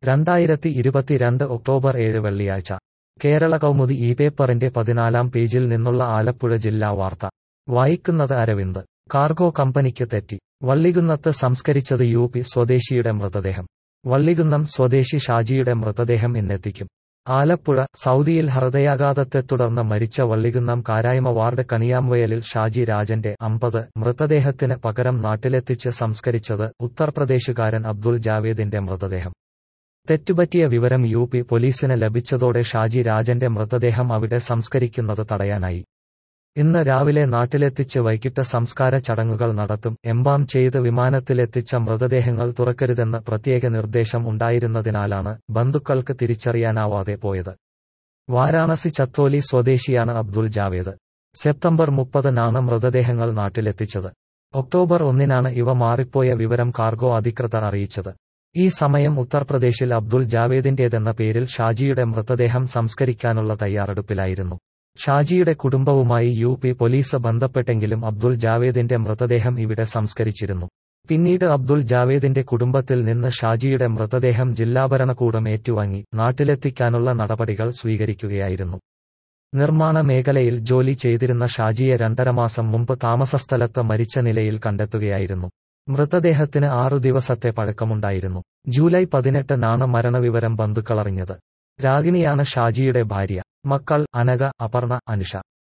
രണ്ടായിരത്തി ഇരുപത്തിരണ്ട് ഒക്ടോബർ ഏഴ് വെള്ളിയാഴ്ച കേരള കൗമുദി ഈ പേപ്പറിന്റെ പതിനാലാം പേജിൽ നിന്നുള്ള ആലപ്പുഴ ജില്ലാ വാർത്ത വായിക്കുന്നത് അരവിന്ദ് കാർഗോ കമ്പനിക്ക് തെറ്റി വള്ളികുന്നത്ത് സംസ്കരിച്ചത് യു പി സ്വദേശിയുടെ മൃതദേഹം വള്ളികുന്നം സ്വദേശി ഷാജിയുടെ മൃതദേഹം ഇന്നെത്തിക്കും ആലപ്പുഴ സൗദിയിൽ ഹൃദയാഘാതത്തെ തുടർന്ന് മരിച്ച വള്ളികുന്നം കാരായ്മ വാർഡ് കണിയാംവയലിൽ ഷാജി രാജന്റെ അമ്പത് മൃതദേഹത്തിന് പകരം നാട്ടിലെത്തിച്ച് സംസ്കരിച്ചത് ഉത്തർപ്രദേശുകാരൻ അബ്ദുൾ ജാവേദിന്റെ മൃതദേഹം തെറ്റുപറ്റിയ വിവരം യു പി പോലീസിന് ലഭിച്ചതോടെ ഷാജി രാജന്റെ മൃതദേഹം അവിടെ സംസ്കരിക്കുന്നത് തടയാനായി ഇന്ന് രാവിലെ നാട്ടിലെത്തിച്ച് വൈകിട്ട് സംസ്കാര ചടങ്ങുകൾ നടത്തും എംബാം ചെയ്ത് വിമാനത്തിലെത്തിച്ച മൃതദേഹങ്ങൾ തുറക്കരുതെന്ന് പ്രത്യേക നിർദ്ദേശം ഉണ്ടായിരുന്നതിനാലാണ് ബന്ധുക്കൾക്ക് തിരിച്ചറിയാനാവാതെ പോയത് വാരാണസി ചത്തോലി സ്വദേശിയാണ് അബ്ദുൾ ജാവേദ് സെപ്റ്റംബർ മുപ്പതിനാണ് മൃതദേഹങ്ങൾ നാട്ടിലെത്തിച്ചത് ഒക്ടോബർ ഒന്നിനാണ് ഇവ മാറിപ്പോയ വിവരം കാർഗോ അധികൃതർ അറിയിച്ചത് ഈ സമയം ഉത്തർപ്രദേശിൽ അബ്ദുൾ ജാവേദിന്റേതെന്ന പേരിൽ ഷാജിയുടെ മൃതദേഹം സംസ്കരിക്കാനുള്ള തയ്യാറെടുപ്പിലായിരുന്നു ഷാജിയുടെ കുടുംബവുമായി യു പി പോലീസ് ബന്ധപ്പെട്ടെങ്കിലും അബ്ദുൾ ജാവേദിന്റെ മൃതദേഹം ഇവിടെ സംസ്കരിച്ചിരുന്നു പിന്നീട് അബ്ദുൾ ജാവേദിന്റെ കുടുംബത്തിൽ നിന്ന് ഷാജിയുടെ മൃതദേഹം ജില്ലാ ഭരണകൂടം ഏറ്റുവാങ്ങി നാട്ടിലെത്തിക്കാനുള്ള നടപടികൾ സ്വീകരിക്കുകയായിരുന്നു നിർമ്മാണ മേഖലയിൽ ജോലി ചെയ്തിരുന്ന ഷാജിയെ രണ്ടര മാസം മുമ്പ് താമസസ്ഥലത്ത് മരിച്ച നിലയിൽ കണ്ടെത്തുകയായിരുന്നു മൃതദേഹത്തിന് ആറു ദിവസത്തെ പഴക്കമുണ്ടായിരുന്നു ജൂലൈ പതിനെട്ടിനാണ് മരണവിവരം ബന്ധുക്കളറിഞ്ഞത് രാഗിണിയാണ് ഷാജിയുടെ ഭാര്യ മക്കൾ അനക അപർണ അനുഷ